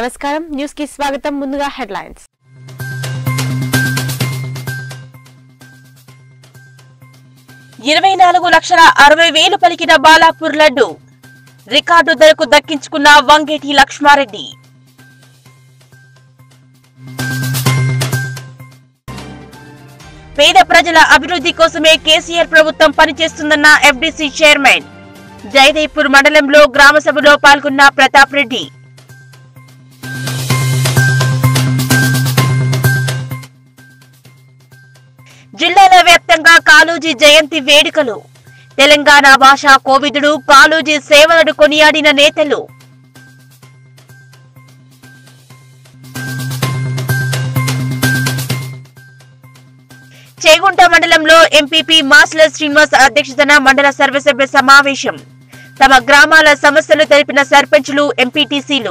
నమస్కారం న్యూస్ కి స్వాగతం ముందుగా హెడ్లైన్స్ ఇరవై నాలుగు లక్షల అరవై వేలు పలికిన బాలాపూర్ లడ్డు రికార్డు ధరకు దక్కించుకున్న వంగేటి లక్ష్మారెడ్డి పేద ప్రజల అభివృద్ధి కోసమే కేసీఆర్ ప్రభుత్వం పనిచేస్తుందన్న ఎఫ్డీసీ చైర్మన్ జయదేవ్పూర్ మండలంలో గ్రామ సభలో పాల్గొన్న ప్రతాప్ రెడ్డి జిల్లాల వ్యాప్తంగా కాళోజీ జయంతి వేడుకలు తెలంగాణ భాషా కోవిదుడు కాళోజీ సేవలను కొనియాడిన నేతలు చేగుంట మండలంలో ఎంపీపీ మాస్ల శ్రీనివాస్ అధ్యక్షతన మండల సర్వసభ్య సమావేశం తమ గ్రామాల సమస్యలు తెలిపిన సర్పంచులు ఎంపీటీసీలు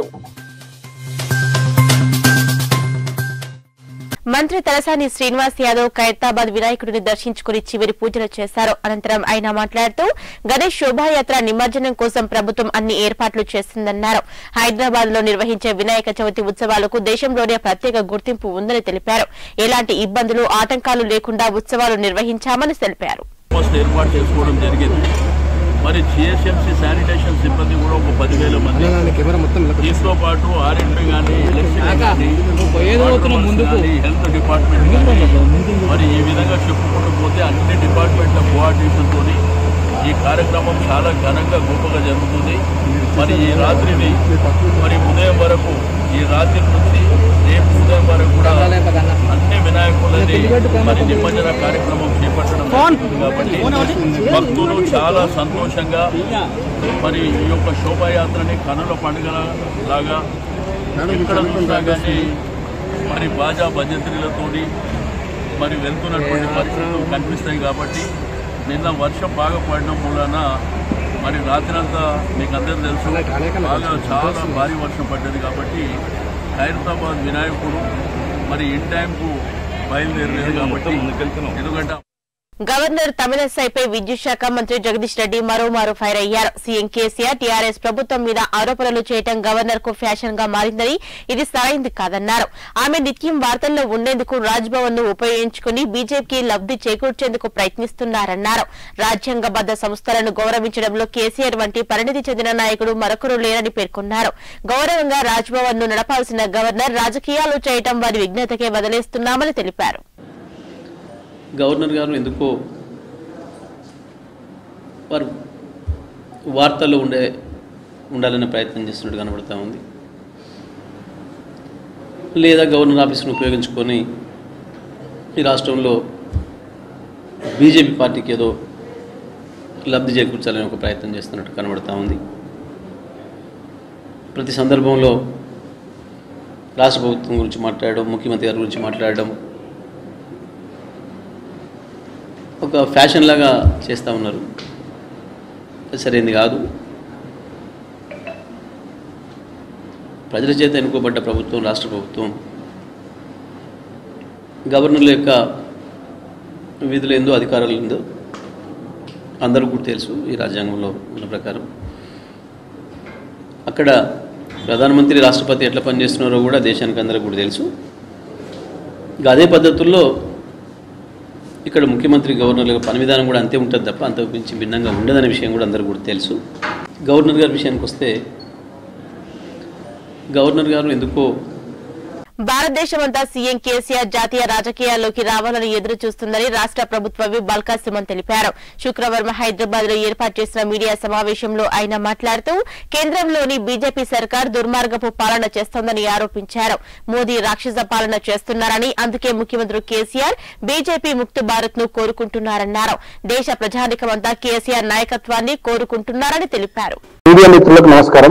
మంత్రి తలసాని శ్రీనివాస్ యాదవ్ ఖైరతాబాద్ వినాయకుడిని దర్శించుకుని చివరి పూజలు చేశారు అనంతరం ఆయన మాట్లాడుతూ గణేష్ శోభాయాత్ర నిమజ్జనం కోసం ప్రభుత్వం అన్ని ఏర్పాట్లు చేసిందన్నారు హైదరాబాద్ లో నిర్వహించే వినాయక చవితి ఉత్సవాలకు దేశంలోనే ప్రత్యేక గుర్తింపు ఉందని తెలిపారు ఎలాంటి ఇబ్బందులు ఆటంకాలు లేకుండా ఉత్సవాలు నిర్వహించామని తెలిపారు పోస్ట్ ఏర్పాటు చేసుకోవడం జరిగింది మరి జిఎస్ఎంసీ శానిటేషన్ సిబ్బంది కూడా ఒక పదివేల మంది కెమెరా మొత్తం ఇలా దీంతో పాటు ఆర్ఎండ్బి కానీ ఎలక్ట్రిసిటీ కానీ ఏదో అవుతున్నా ముందుకు. కానీ, హెల్త్ డిపార్ట్మెంట్ కానీ మరి ఈ విధంగా చెప్పుకుంటూ పోతే అన్ని డిపార్ట్మెంట్ల కోఆర్డినేషన్తో ఈ కార్యక్రమం చాలా ఘనంగా గొప్పగా జరుగుతుంది మరి ఈ రాత్రిని మరి ఉదయం వరకు ఈ రాత్రి నుంచి రేపు ఉదయం వరకు కూడా అన్ని వినాయకులని మరి నిమజ్జన కార్యక్రమం చేపట్టడం జరుగుతుంది కాబట్టి భక్తులు చాలా సంతోషంగా మరి ఈ యొక్క శోభాయాత్రని కనుల పండుగ లాగా ఎక్కడ చూసినా కానీ మరి బాజా భజంత్రులతోని మరి వెళ్తున్నటువంటి పరిస్థితులు కనిపిస్తాయి కాబట్టి నిన్న వర్షం బాగా పడడం మూలన మరి రాత్రంతా మీకు అందరూ తెలుసు బాగా చాలా భారీ వర్షం పడ్డది కాబట్టి ఖైరతాబాద్ వినాయకుడు మరి ఇన్ టైంకు బయలుదేరలేదు కాబట్టి ఎందుకంటే గవర్నర్ తమిళసైపై విద్యుత్ శాఖ మంత్రి జగదీష్ రెడ్డి మరోమారు ఫైర్ అయ్యారు సీఎం కేసీఆర్ టీఆర్ఎస్ ప్రభుత్వం మీద ఆరోపణలు చేయడం గవర్నర్ కు ఫ్యాషన్ గా మారిందని ఇది సరైంది కాదన్నారు ఆమె నిత్యం వార్తల్లో ఉండేందుకు రాజ్భవన్ ను ఉపయోగించుకుని బీజేపీకి లబ్ది చేకూర్చేందుకు ప్రయత్నిస్తున్నారన్నారు రాజ్యాంగబద్ద సంస్థలను గౌరవించడంలో కేసీఆర్ వంటి పరిణితి చెందిన నాయకుడు మరొకరు లేరని పేర్కొన్నారు గౌరవంగా రాజ్భవన్ ను నడపాల్సిన గవర్నర్ రాజకీయాలు చేయడం వారి విఘ్నతకే వదిలేస్తున్నామని తెలిపారు గవర్నర్ గారు ఎందుకో వారు వార్తల్లో ఉండే ఉండాలనే ప్రయత్నం చేస్తున్నట్టు కనబడుతూ ఉంది లేదా గవర్నర్ ఆఫీస్ను ఉపయోగించుకొని ఈ రాష్ట్రంలో బీజేపీ పార్టీకి ఏదో లబ్ధి చేకూర్చాలని ఒక ప్రయత్నం చేస్తున్నట్టు కనబడుతూ ఉంది ప్రతి సందర్భంలో రాష్ట్ర ప్రభుత్వం గురించి మాట్లాడడం ముఖ్యమంత్రి గారి గురించి మాట్లాడడం ఒక ఫ్యాషన్ లాగా చేస్తూ ఉన్నారు అది సరైనది కాదు ప్రజల చేత ఎన్నుకోబడ్డ ప్రభుత్వం రాష్ట్ర ప్రభుత్వం గవర్నర్ల యొక్క విధులు ఏందో అధికారాలు ఏందో అందరికీ కూడా తెలుసు ఈ రాజ్యాంగంలో ఉన్న ప్రకారం అక్కడ ప్రధానమంత్రి రాష్ట్రపతి ఎట్లా పనిచేస్తున్నారో కూడా దేశానికి అందరికీ కూడా తెలుసు ఇంకా అదే పద్ధతుల్లో ఇక్కడ ముఖ్యమంత్రి గవర్నర్ల యొక్క పని విధానం కూడా అంతే ఉంటుంది తప్ప అంతకు మించి భిన్నంగా ఉండదనే విషయం కూడా అందరికీ కూడా తెలుసు గవర్నర్ గారి విషయానికి వస్తే గవర్నర్ గారు ఎందుకో భారతదేశమంతా సీఎం కేసీఆర్ జాతీయ రాజకీయాల్లోకి రావాలని ఎదురు చూస్తుందని రాష్ట్ర ప్రభుత్వ విప్ బల్కా సుమన్ తెలిపారు శుక్రవారం హైదరాబాద్ లో ఏర్పాటు చేసిన మీడియా సమావేశంలో ఆయన మాట్లాడుతూ కేంద్రంలోని బీజేపీ సర్కార్ దుర్మార్గపు పాలన చేస్తోందని ఆరోపించారు మోదీ రాక్షస పాలన చేస్తున్నారని అందుకే ముఖ్యమంత్రి కేసీఆర్ బీజేపీ ముక్త భారత్ ను కోరుకుంటున్నారన్నారు దేశ ప్రజానికమంతా కేసీఆర్ నాయకత్వాన్ని కోరుకుంటున్నారని తెలిపారు మీడియా మిత్రులకు నమస్కారం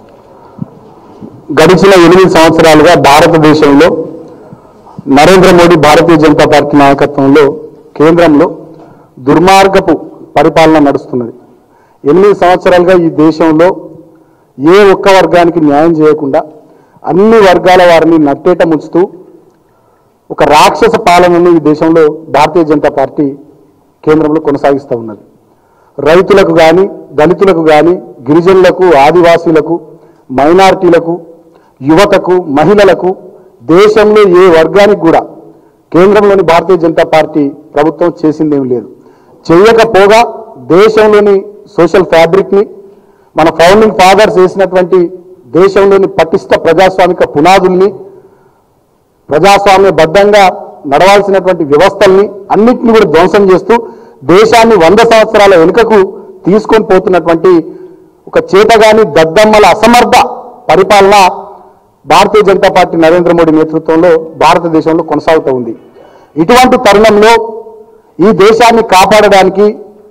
గడిచిన ఎనిమిది సంవత్సరాలుగా భారతదేశంలో నరేంద్ర మోడీ భారతీయ జనతా పార్టీ నాయకత్వంలో కేంద్రంలో దుర్మార్గపు పరిపాలన నడుస్తున్నది ఎనిమిది సంవత్సరాలుగా ఈ దేశంలో ఏ ఒక్క వర్గానికి న్యాయం చేయకుండా అన్ని వర్గాల వారిని నట్టేట ముంచుతూ ఒక రాక్షస పాలనను ఈ దేశంలో భారతీయ జనతా పార్టీ కేంద్రంలో కొనసాగిస్తూ ఉన్నది రైతులకు కానీ దళితులకు కానీ గిరిజనులకు ఆదివాసీలకు మైనారిటీలకు యువతకు మహిళలకు దేశంలో ఏ వర్గానికి కూడా కేంద్రంలోని భారతీయ జనతా పార్టీ ప్రభుత్వం చేసిందేం లేదు చేయకపోగా దేశంలోని సోషల్ ఫ్యాబ్రిక్ని మన ఫౌండింగ్ ఫాదర్స్ వేసినటువంటి దేశంలోని పటిష్ట ప్రజాస్వామిక పునాదుల్ని ప్రజాస్వామ్యబద్ధంగా నడవాల్సినటువంటి వ్యవస్థల్ని అన్నింటినీ కూడా ధ్వంసం చేస్తూ దేశాన్ని వంద సంవత్సరాల వెనుకకు తీసుకొని పోతున్నటువంటి ఒక చేతగాని దద్దమ్మల అసమర్థ పరిపాలన భారతీయ జనతా పార్టీ నరేంద్ర మోడీ నేతృత్వంలో భారతదేశంలో కొనసాగుతూ ఉంది ఇటువంటి తరుణంలో ఈ దేశాన్ని కాపాడడానికి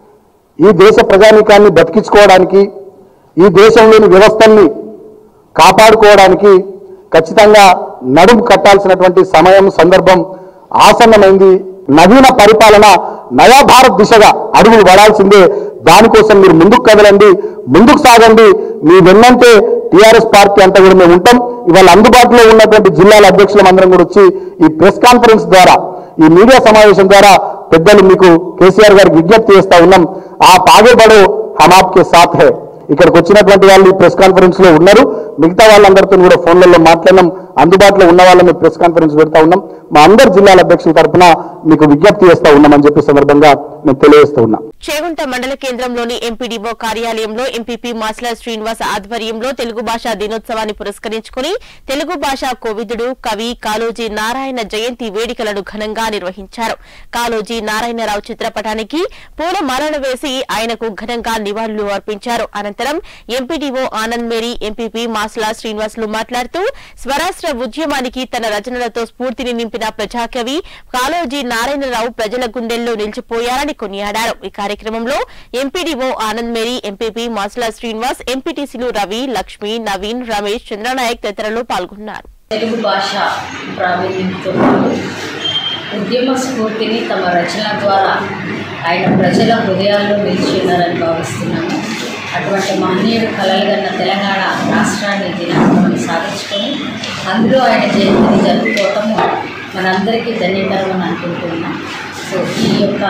ఈ దేశ ప్రజానీకాన్ని బతికించుకోవడానికి ఈ దేశంలోని వ్యవస్థల్ని కాపాడుకోవడానికి ఖచ్చితంగా నడుము కట్టాల్సినటువంటి సమయం సందర్భం ఆసన్నమైంది నవీన పరిపాలన నయా భారత్ దిశగా అడుగులు పడాల్సిందే దానికోసం మీరు ముందుకు కదలండి ముందుకు సాగండి మీ వెన్నంటే టీఆర్ఎస్ పార్టీ అంతా కూడా మేము ఉంటాం ఇవాళ అందుబాటులో ఉన్నటువంటి జిల్లాల అధ్యక్షులం అందరం కూడా వచ్చి ఈ ప్రెస్ కాన్ఫరెన్స్ ద్వారా ఈ మీడియా సమావేశం ద్వారా పెద్దలు మీకు కేసీఆర్ గారికి విజ్ఞప్తి చేస్తా ఉన్నాం ఆ పాగే బడో హమ్ ఆప్కే సాత్ హై ఇక్కడికి వచ్చినటువంటి వాళ్ళు ఈ ప్రెస్ కాన్ఫరెన్స్ లో ఉన్నారు మిగతా వాళ్ళందరితో కూడా ఫోన్లలో మాట్లాడినాం అందుబాటులో ఉన్న వాళ్ళని ప్రెస్ కాన్ఫరెన్స్ పెడతా ఉన్నాం మా అందరి జిల్లాల అధ్యక్షుల తరపున మీకు విజ్ఞప్తి చేస్తా ఉన్నామని చెప్పి సందర్భంగా నేను తెలియజేస్తూ ఉన్నా చేగుంట మండల కేంద్రంలోని ఎంపీడీఓ కార్యాలయంలో ఎంపీపీ మాస్ల శ్రీనివాస్ ఆధ్వర్యంలో తెలుగు భాషా దినోత్సవాన్ని పురస్కరించుకుని తెలుగు భాషా కోవిదుడు కవి కాళోజీ నారాయణ జయంతి వేడుకలను ఘనంగా నిర్వహించారు కాళోజీ నారాయణరావు చిత్రపటానికి పూలమాలలు వేసి ఆయనకు ఘనంగా నివాళులు అర్పించారు అనంతరం MPDO Anand Mary MPP Masla Srinivasulu మాట్లాడుతూ స్వరాష్ట్ర ఉద్యమానికి తన రచనలతో స్ఫూర్తిని నింపిన ప్రజాకవి కాళోజీ నారాయణరావు ప్రజల గుండెల్లో నిలిచిపోయారని కొనియాడారు ఈ కార్యక్రమంలో MPDO Anand Mary MPP Masla Srinivas ఎంపీటీసీలు రవి లక్ష్మి నవీన్ రమేష్ చంద్రనాయక్ తదితరులు పాల్గొన్నారు తెలుగు భాష ప్రావీణ్యంతో పాటు ఉద్యమ స్ఫూర్తిని తమ రచన ద్వారా ఆయన ప్రజల హృదయాల్లో నిలిచి ఉన్నారని భావిస్తున్నాము అటువంటి మహనీయుడు కలలుగన్న తెలంగాణ రాష్ట్రాన్ని దినాన్ని మనం సాధించుకొని అందులో ఆయన జయంతిని జరుపుకోవటము మనందరికీ ధన్యకరం అని అనుకుంటున్నాం సో ఈ యొక్క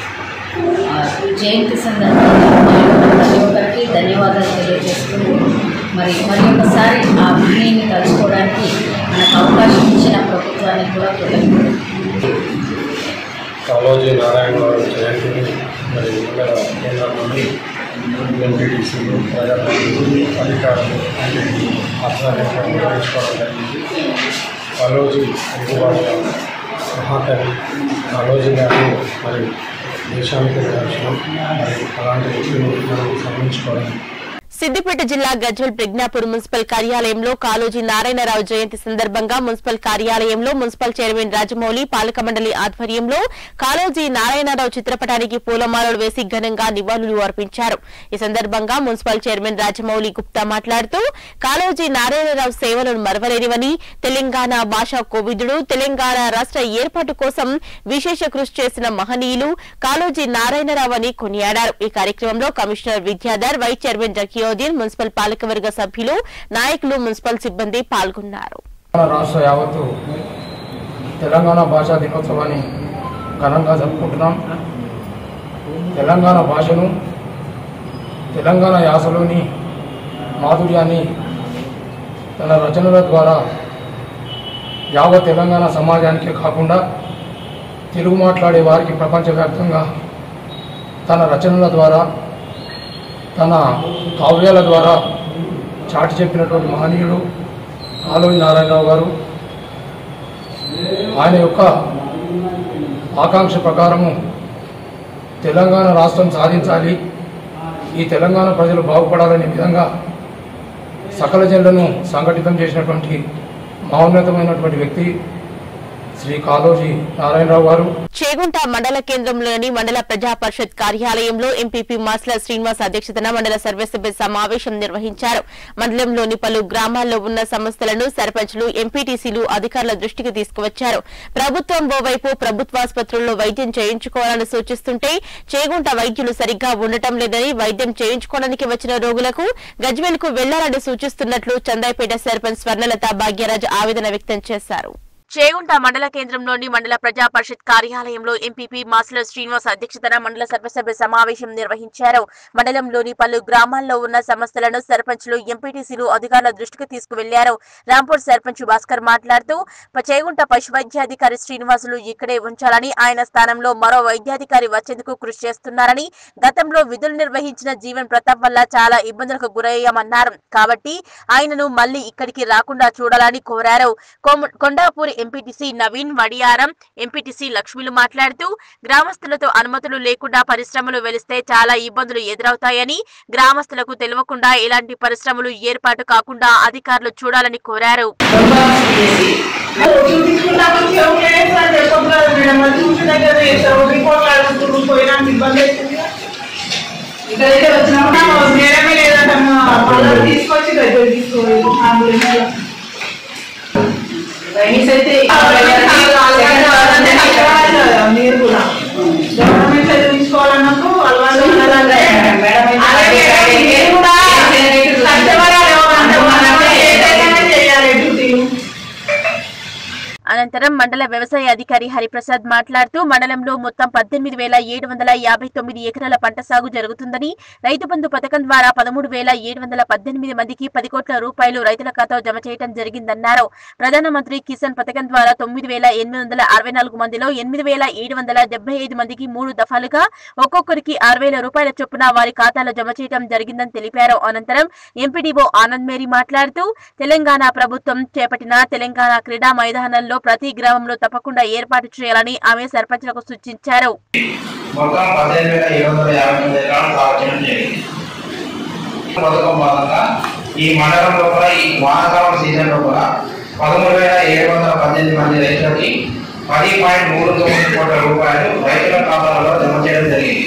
ఆ, జయంతి సందర్భంగా పాల్గొన్న ప్రతి ఒక్కరికి ధన్యవాదాలు తెలియజేసుకుంటూ మరి మరి ఒకసారి ఆ మహనీయుని కలుసుకోవడానికి మనకు అవకాశం ఇచ్చిన ప్రభుత్వానికి కూడా కృతజ్ఞతలు కాళోజీ నారాయణరావు జయంతిని మరి ఇక్కడ కేంద్రం నుండి ఎంపీటీసీలు ప్రజాప్రతినిధులు అధికారులు అన్నింటినీ ఆధ్వర్యంలో నిర్వహించుకోవడం జరిగింది కాళోజీ తెలుగు భాష మహాకవి కాళోజీ గారిని మరి దేశానికి దర్శనం మరి అలాంటి వ్యక్తులు మనం స్మరించుకోవడం సిద్దిపేట జిల్లా గజ్వల్ ప్రజ్ఞాపూర్ మున్సిపల్ కార్యాలయంలో కాళోజీ నారాయణరావు జయంతి సందర్భంగా మున్సిపల్ కార్యాలయంలో మున్సిపల్ చైర్మన్ రాజమౌళి పాలక మండలి ఆధ్వర్యంలో కాళోజీ నారాయణరావు చిత్రపటానికి పూలమాలలు వేసి ఘనంగా నివాళులు అర్పించారు ఈ సందర్భంగా మున్సిపల్ చైర్మన్ రాజమౌళి గుప్తా మాట్లాడుతూ కాళోజీ నారాయణరావు సేవలను మరవలేనివని తెలంగాణ భాషా కోవిదుడు తెలంగాణ రాష్ట్ర ఏర్పాటు కోసం విశేష కృషి చేసిన మహనీయులు కాళోజీ నారాయణరావు అని కొనియాడారు ఈ కార్యక్రమంలో commissioner Vidyadhar vice chairman Zakiuddin municipal పాలకవర్గ సభ్యులు నాయకులు మున్సిపల్ సిబ్బంది పాల్గొన్నారు తెలంగాణ రాష్ట్ర యావత్తు తెలంగాణ భాషా దినోత్సవాన్ని ఘనంగా జరుపుకుంటున్నాం తెలంగాణ భాషను తెలంగాణ యాసలోని మాధుర్యాన్ని తన రచనల ద్వారా యావత్ తెలంగాణ సమాజానికే కాకుండా తెలుగు మాట్లాడే వారికి ప్రపంచవ్యాప్తంగా తన రచనల ద్వారా తన కావ్యాల ద్వారా చాటి చెప్పినటువంటి మహనీయుడు కాళోజీ నారాయణరావు గారు ఆయన యొక్క ఆకాంక్ష ప్రకారము తెలంగాణ రాష్ట్రం సాధించాలి ఈ తెలంగాణ ప్రజలు బాగుపడాలనే విధంగా సకల జనులను సంఘటితం చేసినటువంటి మహోన్నతమైనటువంటి వ్యక్తి శ్రీ కాళోజీ నారాయణరావు గారు చేగుంట మండల కేంద్రంలోని మండల ప్రజా పరిషత్ కార్యాలయంలో ఎంపీపీ మాస్ల శ్రీనివాస్ అధ్యక్షతన మండల సర్వసభ్య సమావేశం నిర్వహించారు మండలంలోని పలు గ్రామాల్లో ఉన్న సమస్యలను సర్పంచ్లు ఎంపీటీసీలు అధికారుల దృష్టికి తీసుకువచ్చారు ప్రభుత్వం ఓవైపు ప్రభుత్వాసుపత్రుల్లో వైద్యం చేయించుకోవాలని సూచిస్తుంటే చేగుంట వైద్యులు సరిగ్గా ఉండటం లేదని వైద్యం చేయించుకోవడానికి వచ్చిన రోగులకు గజ్వేల్ కు వెళ్లాలని సూచిస్తున్నట్లు చందాయిపేట సర్పంచ్ స్వర్ణలత భాగ్యరాజ్ ఆవేదన వ్యక్తం చేశారు చేగుంట మండల కేంద్రంలోని మండల ప్రజా పరిషత్ కార్యాలయంలో ఎంపీపీ మాసుల శ్రీనివాస్ అధ్యక్షతన మండల సర్వసభ్య సమావేశం నిర్వహించారు మండలంలోని పలు గ్రామాల్లో ఉన్న సమస్యలను సర్పంచ్లు ఎంపీటీసీలు అధికారుల దృష్టికి తీసుకువెళ్లారు రాంపూర్ సర్పంచ్ భాస్కర్ మాట్లాడుతూ ప- చేగుంట పశు వైద్యాధికారి శ్రీనివాసులు ఇక్కడే ఉంచాలని ఆయన స్థానంలో మరో వైద్యాధికారి వచ్చేందుకు కృషి చేస్తున్నారని గతంలో విధులు నిర్వహించిన జీవన్ ప్రతాప్ వల్ల చాలా ఇబ్బందులకు గురయ్యామన్నారు కాబట్టి ఆయనను మళ్లీ ఇక్కడికి రాకుండా చూడాలని కోరారు కొమ్- కొండాపూరి ఎంపీటీసీ నవీన్ వడియారం ఎంపీటీసీ లక్ష్మిలు మాట్లాడుతూ గ్రామస్తులతో అనుమతులు లేకుండా పరిశ్రమలు వెలిస్తే చాలా ఇబ్బందులు ఎదురవుతాయని గ్రామస్తులకు తెలియకుండా ఇలాంటి పరిశ్రమలు ఏర్పాటు కాకుండా అధికారులు చూడాలని కోరారు ఇక్కడైతే వచ్చినప్పుడు నేరమే లేదంటమ్మా వాళ్ళని తీసుకొచ్చి దగ్గర తీసుకోలేదు రైనీస్ అయితే మీరు కూడా గవర్నమెంట్ చదివించుకోవాలన్నప్పుడు వాళ్ళు మీరు కూడా కష్టపడాలి ఎవరంటే ఏదైనా చేయాలి డ్యూటీలు అనంతరం మండల వ్యవసాయ అధికారి హరిప్రసాద్ మాట్లాడుతూ మండలంలో మొత్తం పద్దెనిమిది వేల ఏడు వందల యాభై తొమ్మిది ఎకరాల పంట సాగు జరుగుతుందని రైతు బంధు పథకం ద్వారా పదమూడు వేల ఏడు వందల పద్దెనిమిది మందికి పది కోట్ల రూపాయలు రైతుల ఖాతా జమ చేయడం జరిగిందన్నారు ప్రధానమంత్రి కిసాన్ పథకం ద్వారా తొమ్మిది వేల ఎనిమిది వందల అరవై నాలుగు మందిలో ఎనిమిది వేల ఏడు వందల డెబ్బై ఐదు మందికి మూడు దఫాలుగా ఒక్కొక్కరికి ఆరు వేల రూపాయల చొప్పున వారి ఖాతాలో జమ చేయడం జరిగిందని తెలిపారు అనంతరం ఎంపీడీఓ ఆనంద్ మేరీ మాట్లాడుతూ తెలంగాణ ప్రభుత్వం చేపట్టిన తెలంగాణ క్రీడా మైదానంలో ప్రతి గ్రామంలో తప్పకుండా ఏర్పాటు చేయాలని ఆమె సర్పంచ్లకు సూచించారు మొత్తం పద్దెనిమిది వేల ఏడు వందల యాభై తొమ్మిది ఎకరాలు సాగు చేయడం జరిగింది పథకం భాగంగా ఈ మండలం లోపల ఈ వానాకాలం సీజన్ లోపల పదమూడు వేల ఏడు వందల పద్దెనిమిది మంది రైతులకి పది పాయింట్ మూడు తొమ్మిది కోట్ల రూపాయలు రైతుల ఖాతాలలో జమ చేయడం జరిగింది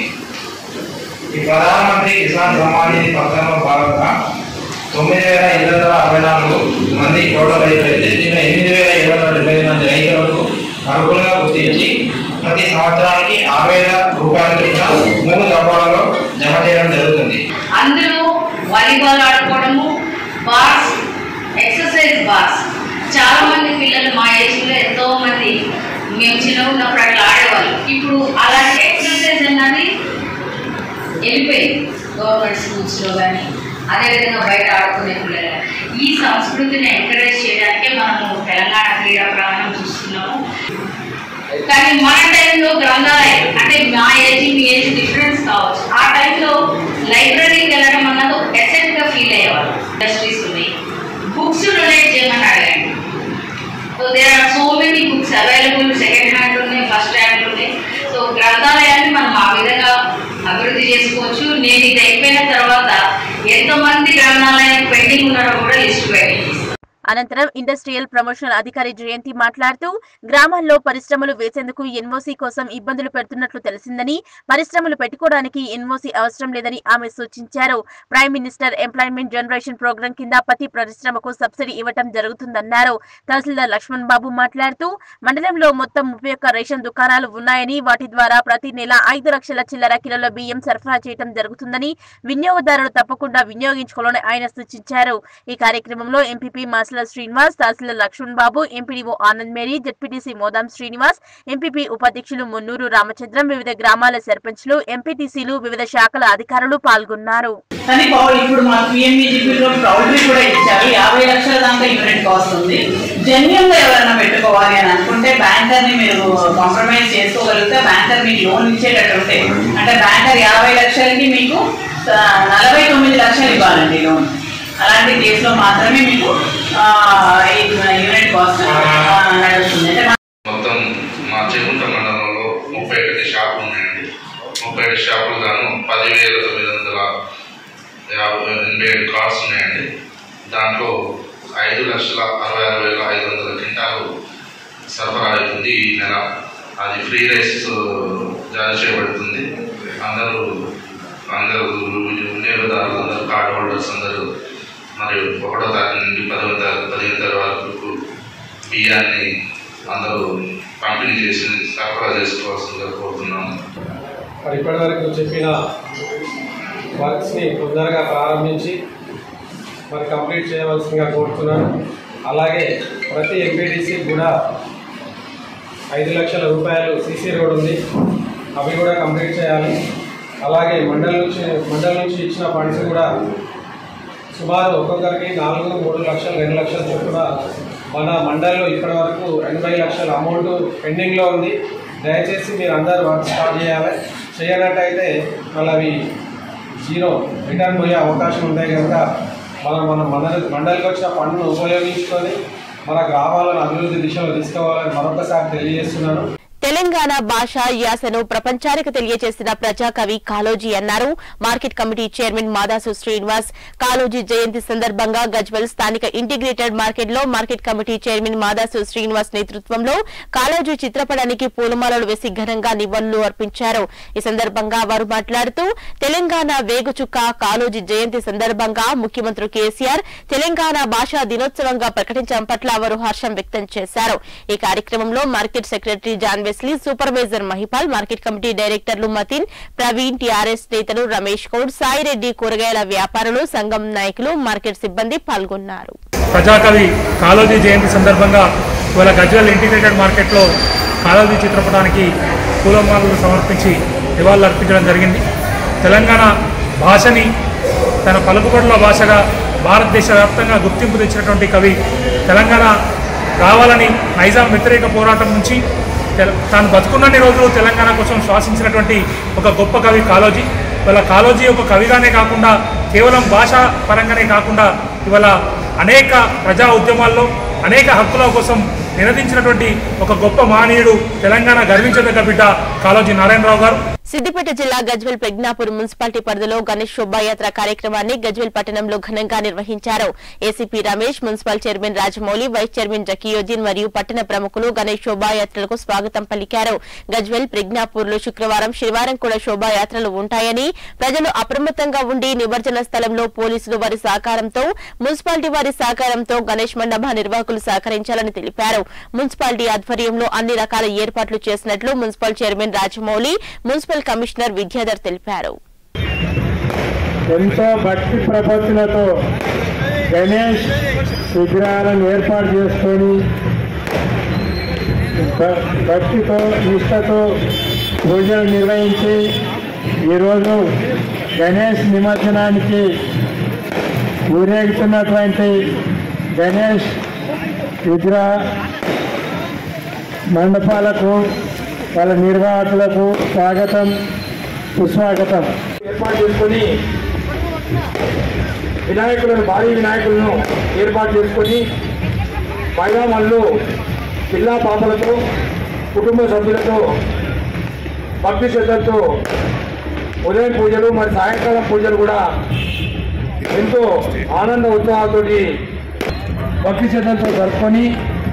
ఈ ప్రధానమంత్రి కిసాన్ సమ్మాన్ నిధి పథకంలో భాగంగా తొమ్మిది వేల ఎనిమిది వందల అరవై నాలుగు మంది టోటల్ రైతులు అయితే దీనిలో ఎనిమిది వేల ఏడు వందల డెబ్బై ఐదు మంది రైతులకు అర్హులుగా గుర్తించి ప్రతి సంవత్సరానికి ఆరు వేల రూపాయల చొప్పున మూడు దఫాలలో జమ చేయడం జరుగుతుంది అందరూ వాలీబాల్ ఆడుకోవడము బార్స్ ఎక్సర్సైజ్ బార్స్ చాలా మంది పిల్లలు మా ఏజ్లో ఎంతో మంది మేము చిన్నగా ఉన్నప్పుడు అట్లా ఆడేవాళ్ళు ఇప్పుడు అలాంటి ఎక్సర్సైజ్ అన్నది వెళ్ళిపోయింది గవర్నమెంట్ స్కూల్స్లో కానీ అదేవిధంగా బయట ఆడుకునే పిల్లలు గానీ. ఈ సంస్కృతిని ఎంకరేజ్ చేయడానికే మనము తెలంగాణ క్రీడా ప్రాంగణం చూస్తున్నాము కానీ మన టైంలో గ్రంథాలయం అంటే మా ఏజ్ మీ ఏజ్ డిఫరెన్స్ కావచ్చు ఆ టైంలో లైబ్రరీకి వెళ్ళడం అన్నది ఒక ఎసెంట్ గా ఫీల్ అయ్యేవారు ఇండస్ట్రీస్ ఉన్నాయి బుక్స్ డొనేట్ చేయమని అడగండి so there are so many books available second hand ఉన్నాయి ఫస్ట్ హ్యాండ్ ఉన్నాయి సో గ్రంథాలయాన్ని మనం ఆ విధంగా అభివృద్ధి చేసుకోవచ్చు నేను ఇది అయిపోయిన తర్వాత ఎంతమంది గ్రంథాలయం పెండింగ్ ఉన్నారో కూడా లిస్ట్ పెట్టండి అనంతరం ఇండస్ట్రియల్ ప్రమోషన్ అధికారి జయంతి మాట్లాడుతూ గ్రామాల్లో పరిశ్రమలు వేసేందుకు ఎన్ఓసీ కోసం ఇబ్బందులు పెడుతున్నట్లు తెలిసిందని పరిశ్రమలు పెట్టుకోవడానికి ఎన్ఓసీ అవసరం లేదని ఆమె సూచించారు prime minister employment generation programme కింద ప్రతి పరిశ్రమకు సబ్సిడీ ఇవ్వటం జరుగుతుందన్నారు తహసీల్దార్ లక్ష్మణ్ బాబు మాట్లాడుతూ మండలంలో మొత్తం ముప్పై ఒక్క రేషన్ దుకాణాలు ఉన్నాయని వాటి ద్వారా ప్రతి నెల ఐదు లక్షల చిల్లర కిలోల బియ్యం సరఫరా చేయడం జరుగుతుందని వినియోగదారులు తప్పకుండా వినియోగించుకోవాలని ఆయన సూచించారు ఈ కార్యక్రమంలో MPP Masala Srinivas tahsildar Lakshman Babu MPDO Anand Mary ZPTC Modam Srinivas MPP ఉపాధ్యక్షులు మున్నూరు రామచంద్రం వివిధ గ్రామాల సర్పంచ్లు ఎంపీటీసీలు వివిధ శాఖల అధికారులు పాల్గొన్నారు కానీ పౌ- ఇప్పుడు మా పిఎంఈజీపీలో పౌల్ట్రీ కూడా ఇచ్చారు యాభై లక్షల దాకా యూనిట్ కాస్ట్ ఉంది జెన్యున్ గా ఎవరైనా పెట్టుకోవాలి అని అనుకుంటే బ్యాంకర్ ని మీరు కాంప్రమైజ్ చేసుకోగలిగితే బ్యాంకర్ మీకు లోన్ ఇచ్చేటట్టు ఉంటే అంటే బ్యాంకర్ యాభై లక్షలకి మీకు ఆ, నలభై తొమ్మిది లక్షలు ఇవ్వాలండి లోన్ అలాంటి కేసులో మాత్రమే మీకు ఆ, ఈ యూనిట్ కాస్ట్ ఆ, నడుస్తుంది అంటే మొత్తం మా చెగుంట మండలంలో ముప్పై ఒకటి షాపులు ఉన్నాయండి ముప్పై ఒకటి షాపులు గాను పదివేల తొమ్మిది వందల యాభై ఎనభై ఏడు కార్స్ ఉన్నాయండి దాంట్లో ఐదు లక్షల అరవై ఆరు వేల ఐదు వందల క్వింటాలు సరఫరా అవుతుంది ఈ నెల అది ఫ్రీ రైస్ జారీ చేయబడుతుంది అందరూ అందరూ వినియోగదారులు అందరూ కార్డ్ హోల్డర్స్ అందరూ మరి ఒకటో తారీఖు నుండి పదవ తారీఖు పదిహేను తారీఖు వరకు బియ్యాన్ని అందరూ పంపిణీ చేసి సరఫరా చేసుకోవాల్సిందిగా కోరుతున్నాము మరి ఇప్పటివరకు చెప్పిన వర్క్స్ని తొందరగా ప్రారంభించి మరి కంప్లీట్ చేయవలసిందిగా కోరుతున్నాను అలాగే ప్రతి ఎంపీటీసీ కూడా ఐదు లక్షల రూపాయలు సీసీ రోడ్ ఉంది అవి కూడా కంప్లీట్ చేయాలి అలాగే మండలి నుంచి మండలి నుంచి ఇచ్చిన ఫండ్స్ కూడా సుమారు ఒక్కొక్కరికి నాలుగు మూడు లక్షలు రెండు లక్షల చొప్పున మన మండలిలో ఇప్పటి వరకు ఎనభై లక్షల అమౌంట్ పెండింగ్లో ఉంది దయచేసి మీరు అందరూ వర్క్ స్టార్ట్ చేయాలి చేయనట్టయితే మళ్ళీ అవి జీరో రిటర్న్ పోయే అవకాశం ఉంటాయి కనుక మనం మన మండలి మండలికి వచ్చిన ఫండ్ను ఉపయోగించుకొని మన గ్రామాలను అభివృద్ధి దిశలో తీసుకోవాలని మరొకసారి తెలియజేస్తున్నాను తెలంగాణ భాష యాసను ప్రపంచానికి తెలియజేసిన ప్రజాకవి కాలోజీ అన్నారు market committee chairman Madasu Srinivas Kaloji జయంతి సందర్భంగా గజ్వెల్ స్థానిక ఇంటిగ్రేటెడ్ మార్కెట్ లో market committee chairman Madasu Srinivas నేతృత్వంలో కాలోజీ చిత్రపటానికి పూలమాలలు వేసి ఘనంగా నివాళులు అర్పించారు ఈ సందర్భంగా వారు మాట్లాడుతూ తెలంగాణ వేగుచుక్క కాలోజీ జయంతి సందర్భంగా ముఖ్యమంత్రి కేసీఆర్ తెలంగాణ భాషా దినోత్సవంగా ప్రకటించడం పట్ల వారు హర్షం వ్యక్తం చేశారు ఈ కార్యక్రమంలో market secretary John Wesley supervisor Mahipal market committee డైరెక్టర్లు మతిన్ ప్రవీణ్ టీఆర్ఎస్ నేతలు రమేష్ గౌడ్ సాయిరెడ్డి కూరగాయల వ్యాపారులు సంఘం నాయకులు మార్కెట్ సిబ్బంది పాల్గొన్నారు ప్రజాకవి కాళోజీ జయంతి సందర్భంగా ఇవాళ గజ్వెల్ ఇంటిగ్రేటెడ్ మార్కెట్లో కాళోజీ చిత్రపటానికి పూలమాలలు సమర్పించి నివాళులు అర్పించడం జరిగింది తెలంగాణ భాషని తన పలుకుబడుల భాషగా భారతదేశ వ్యాప్తంగా గుర్తింపు తెచ్చినటువంటి కవి తెలంగాణ రావాలని నైజాం వ్యతిరేక పోరాటం నుంచి తెల- తాను బతుకున్నన్ని రోజులు తెలంగాణ కోసం శ్వాసించినటువంటి ఒక గొప్ప కవి కాళోజీ ఇవాళ కాళోజీ ఒక కవిగానే కాకుండా కేవలం భాషా పరంగానే కాకుండా ఇవాళ అనేక ప్రజా ఉద్యమాల్లో అనేక హక్కుల కోసం నినదించినటువంటి ఒక గొప్ప మహనీయుడు తెలంగాణ గర్వించదగ్గ బిడ్డ కాళోజీ నారాయణరావు గారు సిద్దిపేట జిల్లా గజ్వెల్ ప్రజ్ఞాపూర్ మున్సిపాలిటీ పరిధిలో గణేష్ శోభాయాత్ర కార్యక్రమాన్ని గజ్వెల్ పట్టణంలో ఘనంగా నిర్వహించారు ACP Ramesh municipal chairman Rajamouli vice chairman Zakiuddin మరియు పట్టణ ప్రముఖులు గణేష్ శోభాయాత్రలకు స్వాగతం పలికారు గజ్వెల్ ప్రజ్ఞాపూర్ లో శుక్రవారం శనివారం కూడా శోభాయాత్రలు ఉంటాయని ప్రజలు అప్రమత్తంగా ఉండి నిమజ్జన స్థలంలో పోలీసులు వారి సహకారంతో మున్సిపాలిటీ వారి సహకారంతో గణేష్ మండప నిర్వాహకులు సహకరించాలని తెలిపారు మున్సిపాలిటీ ఆధ్వర్యంలో అన్ని రకాల ఏర్పాట్లు చేసినట్లు municipal chairman Rajamouli municipal commissioner Vidyadhar తెలిపారు ఎంతో భక్తి ప్రపత్తులతో గణేష్ విగ్రహాలను ఏర్పాటు చేసుకొని భ- భక్తితో నిష్టతో పూజలు నిర్వహించి ఈరోజు గణేష్ నిమజ్జనానికి ఊరేగుతున్నటువంటి గణేష్ విగ్రహ మండపాలకు వాళ్ళ నిర్వాహకులకు స్వాగతం సుస్వాగతం ఏర్పాటు చేసుకొని వినాయకులను భారీ వినాయకులను ఏర్పాటు చేసుకొని మైదామల్లు పిల్లా పాపలతో కుటుంబ సభ్యులతో భక్తి శ్రద్ధలతో ఉదయం పూజలు మరి సాయంకాలం పూజలు కూడా ఎంతో ఆనంద ఉత్సాహాలతోటి భక్తి శ్రద్ధలతో జరుపుకొని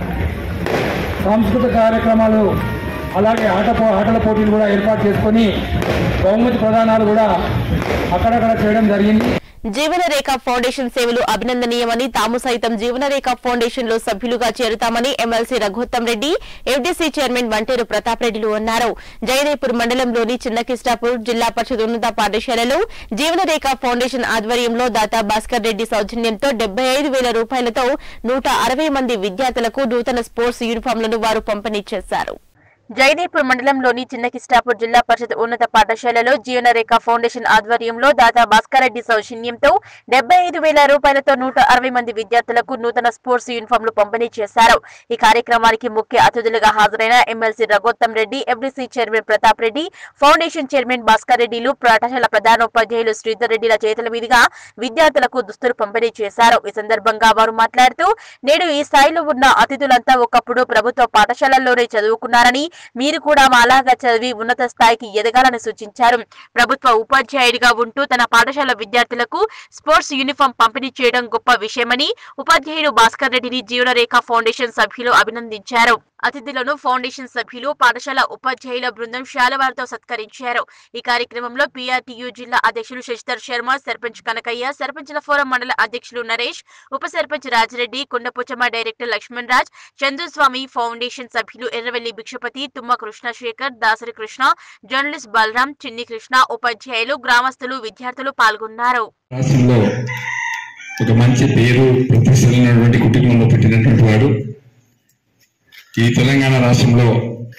సాంస్కృతిక కార్యక్రమాలు అలాగే ఆట పో- ఆటల పోటీలు కూడా ఏర్పాటు చేసుకొని బహుమతి ప్రదానాలు కూడా అక్కడక్కడ చేయడం జరిగింది జీవనరేఖ ఫౌండేషన్ సేవలు అభినందనీయమని తాము సైతం జీవనరేఖ ఫౌండేషన్ లో సభ్యులుగా చేరుతామని MLC Raghuttam Reddy FDC chairman Vanteru Pratap రెడ్డిలు అన్నారు జయదేపూర్ మండలంలోని చిన్నకిష్టాపూర్ జిల్లా పరిషత్ ఉన్నత పాఠశాలలో జీవనరేఖ ఫౌండేషన్ ఆధ్వర్యంలో దాతా భాస్కర్ రెడ్డి సౌజన్యంతో డెబ్బై ఐదు వేల రూపాయలతో నూట అరవై మంది విద్యార్థులకు నూతన స్పోర్ట్స్ యూనిఫామ్లను వారు పంపిణీ చేశారు జైదేపూర్ మండలంలోని చిన్నకిష్టాపూర్ జిల్లా పరిషత్ ఉన్నత పాఠశాలలో జీవనరేఖ ఫౌండేషన్ ఆధ్వర్యంలో దాదా భాస్కర్ రెడ్డి సౌజన్యంతో డెబ్బై ఐదు వేల రూపాయలతో నూట అరవై మంది విద్యార్థులకు నూతన స్పోర్ట్స్ యూనిఫామ్లు పంపిణీ చేశారు ఈ కార్యక్రమానికి ముఖ్య అతిథులుగా హాజరైన MLC Raghottam Reddy FDC chairman Pratap Reddy foundation chairman Bhaskar రెడ్డిలు పాఠశాల ప్రధానోపాధ్యాయులు శ్రీధర్ రెడ్డిల చేతుల మీదుగా విద్యార్థులకు దుస్తులు పంపిణీ చేశారు ఈ సందర్భంగా వారు మాట్లాడుతూ నేడు ఈ స్థాయిలో ఉన్న అతిథులంతా ఒకప్పుడు ప్రభుత్వ పాఠశాలల్లోనే చదువుకున్నారని మీరు కూడా మాలాగా చదివి ఉన్నత స్థాయికి ఎదగాలని సూచించారు ప్రభుత్వ ఉపాధ్యాయుడిగా ఉంటూ తన పాఠశాల విద్యార్థులకు స్పోర్ట్స్ యూనిఫామ్ పంపిణీ చేయడం గొప్ప విషయమని ఉపాధ్యాయుడు భాస్కర్ రెడ్డిని జీవనరేఖ ఫౌండేషన్ సభ్యులు అభినందించారు అతిథులను ఫౌండేషన్ సభ్యులు పాఠశాల ఉపాధ్యాయుల బృందం శాలవారితో సత్కరించారు ఈ కార్యక్రమంలో పీఆర్టీయూ జిల్లా అధ్యక్షులు శశిధర్ శర్మ సర్పంచ్ కనకయ్య సర్పంచ్ల ఫోరం మండల అధ్యక్షులు నరేష్ ఉప సర్పంచ్ రాజిరెడ్డి కొండపోచమ్మ డైరెక్టర్ లక్ష్మణ్ రాజ్ చంద్రస్వామి ఫౌండేషన్ సభ్యులు ఎర్రవెల్లి భిక్షపతి తుమ్మ కృష్ణశేఖర్ దాసరి కృష్ణ జర్నలిస్ట్ బలరాం చిన్ని కృష్ణ ఉపాధ్యాయులు గ్రామస్తులు విద్యార్థులు పాల్గొన్నారు రాష్ట్రంలో ఒక మంచి పేరు ప్రతిష్టలు ఉన్నటువంటి కుటుంబంలో పుట్టినటువంటి వాడు ఈ తెలంగాణ రాష్ట్రంలో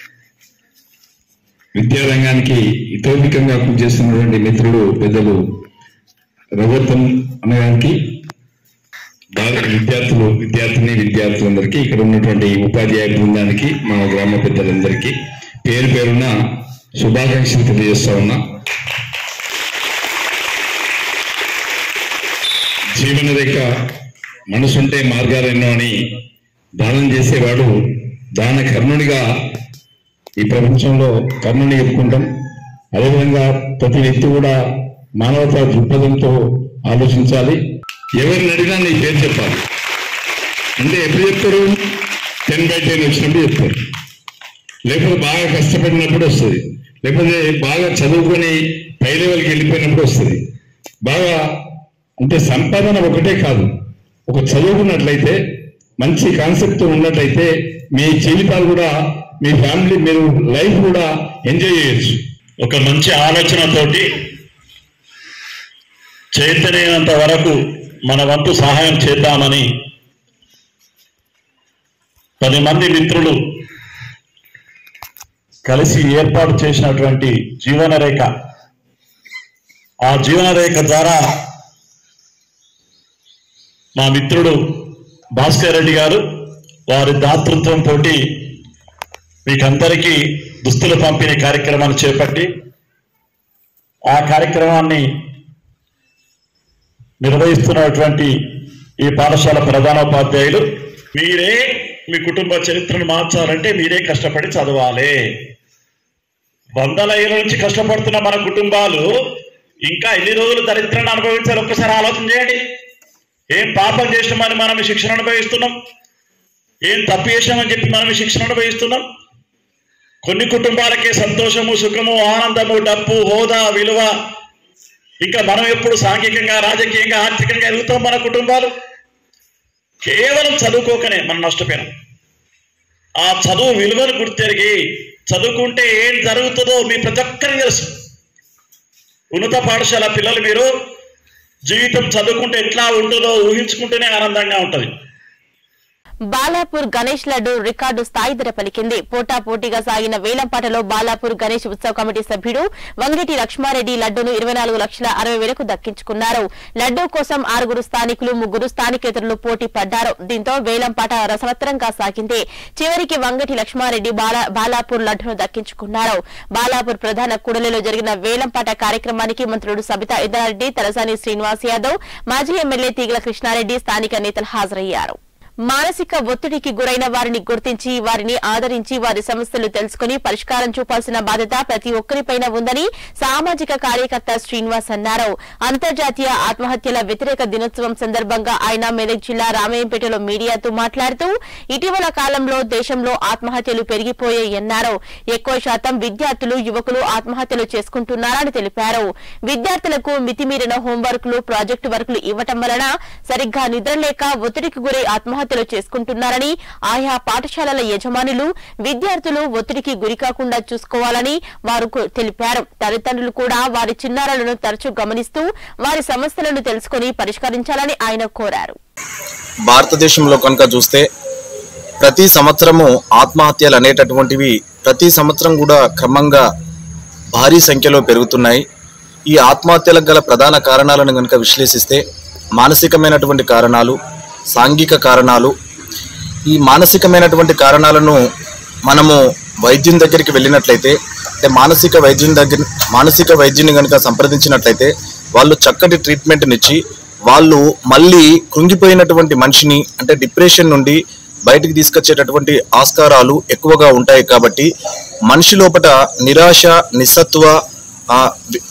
విద్యారంగానికి ఇతోధికంగా కృషి చేస్తున్నటువంటి మిత్రుడు పెద్దలు రఘుత్తం అన్నగారికి బాగా విద్యార్థులు విద్యార్థిని విద్యార్థులందరికీ ఇక్కడ ఉన్నటువంటి ఉపాధ్యాయ బృందానికి మా గ్రామ పెద్దలందరికీ పేరు పేరున శుభాకాంక్షలు తెలియజేస్తా ఉన్నా జీవన రేఖ మనసుంటే మార్గాలెన్నో అని దానం చేసేవాడు దాన కర్ణునిగా ఈ ప్రపంచంలో కర్ణుని చెప్పుకుంటాం అదేవిధంగా ప్రతి వ్యక్తి కూడా మానవతా దృక్పథంతో ఆలోచించాలి ఎవరిని అడిగినా నీ పేరు చెప్పాలి అంటే ఎప్పుడు చెప్తారు టెన్ బై టెన్ వచ్చినప్పుడు చెప్తారు లేకపోతే బాగా కష్టపడినప్పుడు వస్తుంది లేకపోతే బాగా చదువుకొని పై లెవెల్కి వెళ్ళిపోయినప్పుడు వస్తుంది బాగా అంటే సంపాదన ఒకటే కాదు ఒక చదువుకున్నట్లయితే మంచి కాన్సెప్ట్ ఉన్నట్లయితే మీ జీవితాలు కూడా మీ ఫ్యామిలీ మీరు లైఫ్ కూడా ఎంజాయ్ చేయొచ్చు ఒక మంచి ఆలోచనతోటి చైతన్యనంత వరకు మన వంతు సహాయం చేద్దామని పది మంది మిత్రులు కలిసి ఏర్పాటు చేసినటువంటి జీవన రేఖ ఆ జీవన రేఖ ద్వారా మా మిత్రుడు భాస్కర్ రెడ్డి గారు వారి దాతృత్వం తోటి మీకందరికీ దుస్తుల పంపిణీ కార్యక్రమాన్ని చేపట్టి ఆ కార్యక్రమాన్ని నిర్వహిస్తున్నటువంటి ఈ పాఠశాల ప్రధానోపాధ్యాయులు మీరే మీ కుటుంబ చరిత్రను మార్చాలంటే మీరే కష్టపడి చదవాలి వందల ఏళ్ళ నుంచి కష్టపడుతున్న మన కుటుంబాలు ఇంకా ఎన్ని రోజులు దరిద్రాన్ని అనుభవించాలి ఒక్కసారి ఆలోచన చేయండి ఏం పాపం చేసినామని మనం ఈ శిక్షణ అనుభవిస్తున్నాం ఏం తప్పు చేసామని చెప్పి మనం ఈ శిక్షణ అనుభవిస్తున్నాం కొన్ని కుటుంబాలకే సంతోషము సుఖము ఆనందము డబ్బు హోదా విలువ ఇంకా మనం ఎప్పుడు సాంఘికంగా రాజకీయంగా ఆర్థికంగా ఎదుగుతాం మన కుటుంబాలు కేవలం చదువుకోకనే మనం నష్టపోయినాం ఆ చదువు విలువను గుర్తెరిగి చదువుకుంటే ఏం జరుగుతుందో మీ ప్రతి ఒక్కరికి తెలుసు ఉన్నత పాఠశాల పిల్లలు మీరు జీవితం చదువుకుంటే ఎట్లా ఉంటుందో ఊహించుకుంటేనే ఆనందంగా ఉంటుంది బాలాపూర్ గణేష్ లడ్డు రికార్డు స్థాయి ధర పలికింది పోటా పోటీగా సాగిన వేలంపాటలో బాలాపూర్ గణేష్ ఉత్సవ కమిటీ సభ్యుడు వంగిటి లక్ష్మారెడ్డి లడ్డూను ఇరవై నాలుగు లక్షల అరవై వేలకు దక్కించుకున్నారు లడ్డూ కోసం ఆరుగురు స్థానికులు ముగ్గురు స్థానికేతరులు పోటీ పడ్డారు దీంతో వేలంపాట రసవత్తరంగా సాగింది చివరికి వంగటి లక్ష్మారెడ్డి బాలా- బాలాపూర్ లడ్డును దక్కించుకున్నారు బాలాపూర్ ప్రధాన కూడలిలో జరిగిన వేలంపాట కార్యక్రమానికి మంత్రులు సబితా ఇంద్రారెడ్డి తలసాని శ్రీనివాస్ యాదవ్ మాజీ ఎమ్మెల్యే తీగల కృష్ణారెడ్డి స్థానిక నేతలు హాజరయ్యారు మానసిక ఒత్తిడికి గురైన వారిని గుర్తించి వారిని ఆదరించి వారి సమస్యలు తెలుసుకుని పరిష్కారం చూపాల్సిన బాధ్యత ప్రతి ఒక్కరిపైన ఉందని సామాజిక కార్యకర్త శ్రీనివాస్ అన్నారు అంతర్జాతీయ ఆత్మహత్యల వ్యతిరేక దినోత్సవం సందర్భంగా ఆయన మెదక్ జిల్లా రామయ్యంపేటలో మీడియాతో మాట్లాడుతూ ఇటీవల కాలంలో దేశంలో ఆత్మహత్యలు పెరిగిపోయాయన్నారు ఎక్కువ శాతం విద్యార్థులు యువకులు ఆత్మహత్యలు చేసుకుంటున్నారని తెలిపారు విద్యార్థులకు మితిమీరిన హోంవర్క్లు ప్రాజెక్టు వర్కులు ఇవ్వటం వలన సరిగ్గా నిద్రలేక ఒత్తిడికి గురై ఆత్మహత్యలు చేసుకుంటున్నారని ఆయా పాఠశాలల యజమానులు విద్యార్థులు ఒత్తిడికి గురికాకుండా చూసుకోవాలని వారు కు- తెలిపారు తల్లిదండ్రులు కూడా వారి చిన్నారులను తరచూ గమనిస్తూ వారి సమస్యలను తెలుసుకుని పరిష్కరించాలని ఆయన కోరారు భారతదేశంలో కనుక చూస్తే ప్రతి సంవత్సరము ఆత్మహత్యలు అనేటటువంటివి ప్రతి సంవత్సరం కూడా క్రమంగా భారీ సంఖ్యలో పెరుగుతున్నాయి ఈ ఆత్మహత్యలకు గల ప్రధాన కారణాలను కనుక విశ్లేషిస్తే మానసికమైనటువంటి కారణాలు సాంఘిక కారణాలు ఈ మానసికమైనటువంటి కారణాలను మనము వైద్యం దగ్గరికి వెళ్ళినట్లయితే అంటే మానసిక వైద్యం దగ్గర మానసిక వైద్యుని కనుక సంప్రదించినట్లయితే వాళ్ళు చక్కటి ట్రీట్మెంట్నిచ్చి వాళ్ళు మళ్ళీ కృంగిపోయినటువంటి మనిషిని అంటే డిప్రెషన్ నుండి బయటికి తీసుకొచ్చేటటువంటి ఆస్కారాలు ఎక్కువగా ఉంటాయి కాబట్టి మనిషి లోపట నిరాశ నిస్సత్వ ఆ, వి-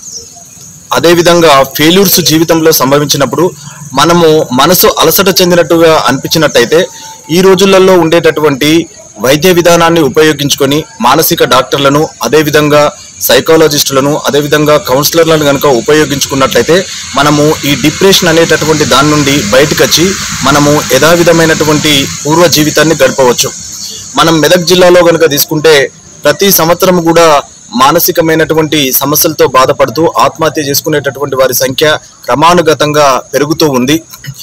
అదేవిధంగా ఫెయిల్యూర్స్ జీవితంలో సంభవించినప్పుడు మనము మనసు అలసట చెందినట్టుగా అనిపించినట్టయితే ఈ రోజులలో ఉండేటటువంటి వైద్య విధానాన్ని ఉపయోగించుకొని మానసిక డాక్టర్లను అదేవిధంగా సైకాలజిస్టులను అదేవిధంగా కౌన్సిలర్లను కనుక ఉపయోగించుకున్నట్లయితే మనము ఈ డిప్రెషన్ అనేటటువంటి దాని నుండి బయటకు వచ్చి మనము యథావిధమైనటువంటి పూర్వ జీవితాన్ని గడపవచ్చు మనం మెదక్ జిల్లాలో కనుక తీసుకుంటే ప్రతి సంవత్సరం కూడా మానసికమైనటువంటి సమస్యలతో బాధపడుతూ ఆత్మహత్య చేసుకునేటటువంటి వారి సంఖ్య క్రమానుగతంగా పెరుగుతూ ఉంది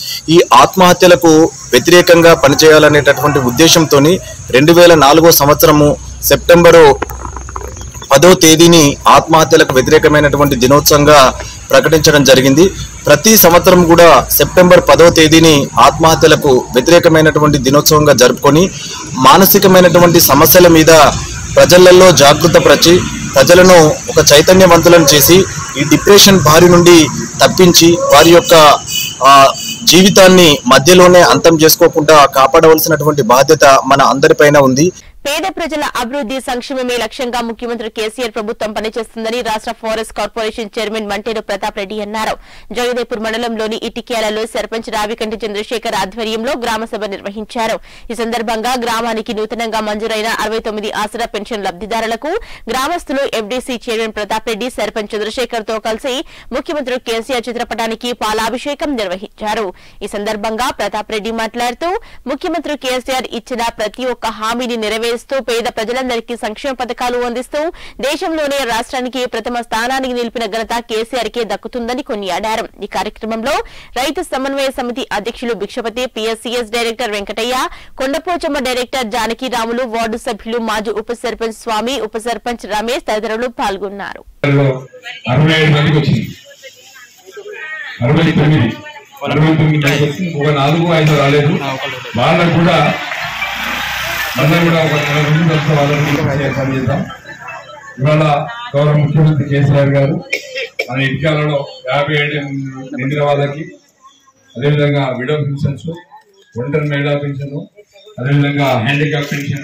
ఈ ఆత్మహత్యలకు వ్యతిరేకంగా పనిచేయాలనేటటువంటి ఉద్దేశంతో రెండు వేల నాలుగో సంవత్సరము సెప్టెంబరు పదో తేదీని ఆత్మహత్యలకు వ్యతిరేకమైనటువంటి దినోత్సవంగా ప్రకటించడం జరిగింది ప్రతి సంవత్సరం కూడా సెప్టెంబర్ పదో తేదీని ఆత్మహత్యలకు వ్యతిరేకమైనటువంటి దినోత్సవంగా జరుపుకొని మానసికమైనటువంటి సమస్యల మీద ప్రజలలో జాగృత ప్రచి ప్రజలను ఒక చైతన్యవంతులను చేసి ఈ డిప్రెషన్ బారి నుండి తప్పించి వారి యొక్క ఆ, జీవితాన్ని మధ్యలోనే అంతం చేసుకోకుండా కాపాడవలసినటువంటి బాధ్యత మన అందరిపైన ఉంది పేద ప్రజల అభివృద్ధి సంక్షేమమే లక్ష్యంగా ముఖ్యమంత్రి కేసీఆర్ ప్రభుత్వం పనిచేస్తుందని రాష్ట్ర forest corporation chairman Manteru Pratap Reddy అన్నారు జగదేపూర్ మండలంలోని ఇటిక్యాలలో సర్పంచ్ రావికంటి చంద్రశేఖర్ ఆధ్వర్యంలో గ్రామ సభ నిర్వహించారు ఈ సందర్భంగా గ్రామానికి నూతనంగా మంజూరైన అరవై తొమ్మిది ఆసరా పెన్షన్ లబ్దిదారులకు గ్రామస్తులు ఎఫ్డీసీ చైర్మన్ ప్రతాప్ రెడ్డి సర్పంచ్ చంద్రశేఖర్ తో కలిసి ముఖ్యమంత్రి కేసీఆర్ చిత్రపటానికి పాలాభిషేకం నిర్వహించారు ఈ సందర్భంగా ప్రతాప్ రెడ్డి మాట్లాడుతూ ముఖ్యమంత్రి కేసీఆర్ ఇచ్చిన ప్రతి ఒక్క హామీని నెరవేరుస్తూ పేద ప్రజలందరికీ సంక్షేమ పథకాలు అందిస్తూ దేశంలోనే రాష్ట్రానికి ప్రథమ స్థానానికి నిలిపిన ఘనత కేసీఆర్ కే దక్కుతుందని కొనియాడారు ఈ కార్యక్రమంలో రైతు సమన్వయ సమితి అధ్యక్షులు Bhikshapathi PSCS director Venkataiah Kondapochamma director Janakiramulu ward సభ్యులు మాజీ ఉప సర్పంచ్ స్వామి ఉప సర్పంచ్ రమేష్ తదితరులు పాల్గొన్నారు అరవై ఐదు మందికి వచ్చింది అరవై తొమ్మిది అరవై తొమ్మిది మందికి వచ్చింది ఒక నాలుగు ఐదు రాలేదు వాళ్ళకు కూడా మళ్ళీ కూడా ఒక నెల రోజులు వస్తే వాళ్ళని కూడా ఏర్పాటు చేద్దాం ఇవాళ గౌరవ ముఖ్యమంత్రి కేసీఆర్ గారు మన ఇటుకాలలో యాభై ఏడు నిండిన వాళ్ళకి అదేవిధంగా విడో పెన్షన్స్ ఒంటరి మహిళా పెన్షన్ అదేవిధంగా హ్యాండిక్యాప్ పెన్షన్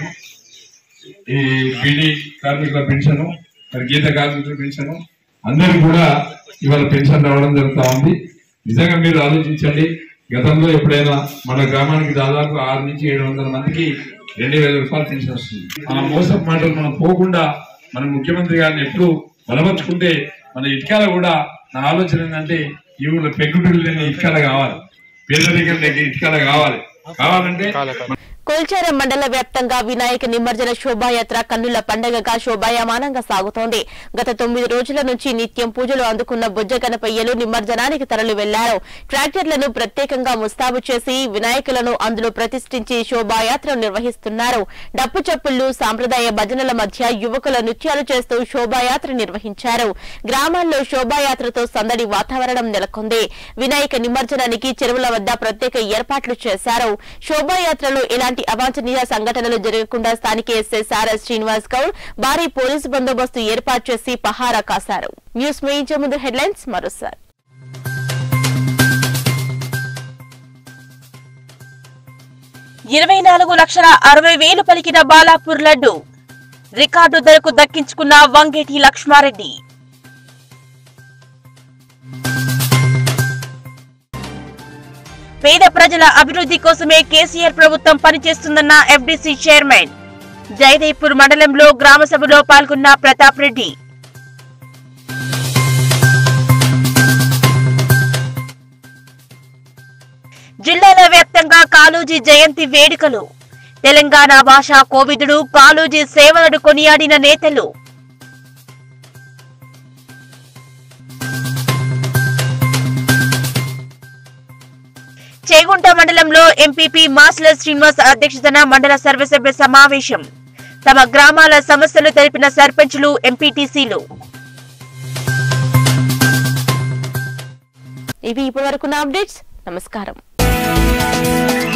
ఈ బీడీ కార్మికుల పెన్షన్ మరి గీత కార్మికుల పెన్షన్ అందరికి కూడా ఇవాళ పెన్షన్ రావడం జరుగుతా ఉంది నిజంగా మీరు ఆలోచించండి గతంలో ఎప్పుడైనా మన గ్రామానికి దాదాపు ఆరు నుంచి ఏడు వందల మందికి రెండు వేల రూపాయలు పెన్షన్ వస్తుంది మన మోసం మాటలు మనం పోకుండా మన ముఖ్యమంత్రి గారిని ఎప్పుడు బలపరుచుకుంటే మన ఇటుకాల కూడా నా ఆలోచన ఏంటంటే ఈ ఊళ్ళో పెగ్గుడులు లేని ఇటుకాల కావాలి పేదరికం లేని ఇటుకాల కావాలి కావాలంటే కొల్చారం మండల వ్యాప్తంగా వినాయక నిమజ్జన శోభాయాత్ర కన్నుల పండగగా శోభాయమానంగా సాగుతోంది గత తొమ్మిది రోజుల నుంచి నిత్యం పూజలు అందుకున్న బుజ్జ గణపయ్యలు నిమజ్జనానికి తరలి వెళ్లారు ట్రాక్టర్లను ప్రత్యేకంగా ముస్తాబు చేసి వినాయకులను అందులో ప్రతిష్ఠించి శోభాయాత్ర నిర్వహిస్తున్నారు డప్పు చప్పుళ్లు సాంప్రదాయ భజనల మధ్య యువకుల నృత్యాలు చేస్తూ శోభాయాత్ర నిర్వహించారు గ్రామాల్లో శోభాయాత్రతో సందడి వాతావరణం నెలకొంది వినాయక నిమజ్జనానికి చెరువుల వద్ద ప్రత్యేక ఏర్పాట్లు చేశారు శోభాయాత్రలో ఎలాంటి అవాంఛనీయ సంఘటనలు జరగకుండా స్థానిక ఎస్ఐ సారస్ శ్రీనివాస్ గౌడ్ భారీ పోలీసు బందోబస్తు ఏర్పాటు చేసి పహారా కాశారు న్యూస్ ముగించే ముందు హెడ్లైన్స్ మరోసారి ఇరవై నాలుగు లక్షల అరవై వేలు పలికిన బాలాపూర్ లడ్డు రికార్డు ధరకు దక్కించుకున్న వంగేటి లక్ష్మారెడ్డి పేద ప్రజల అభివృద్ధి కోసమే కేసీఆర్ ప్రభుత్వం పనిచేస్తుందన్న ఎఫ్డీసీ చైర్మన్ జయదేపూర్ మండలంలో గ్రామ సభలో పాల్గొన్న ప్రతాప్ రెడ్డి జిల్లాల వ్యాప్తంగా కాళోజీ జయంతి వేడుకలు తెలంగాణ భాషా కోవిదుడు కాళోజీ సేవలను కొనియాడిన నేతలు చేగుంట మండలంలో ఎంపీపీ మాస్ల శ్రీనివాస్ అధ్యక్షతన మండల సర్వసభ్య సమావేశం తమ గ్రామాల సమస్యలు తెలిపిన సర్పంచులు ఎంపీటీసీలు ఇవి ఇప్పటివరకు నా అప్డేట్స్ నమస్కారం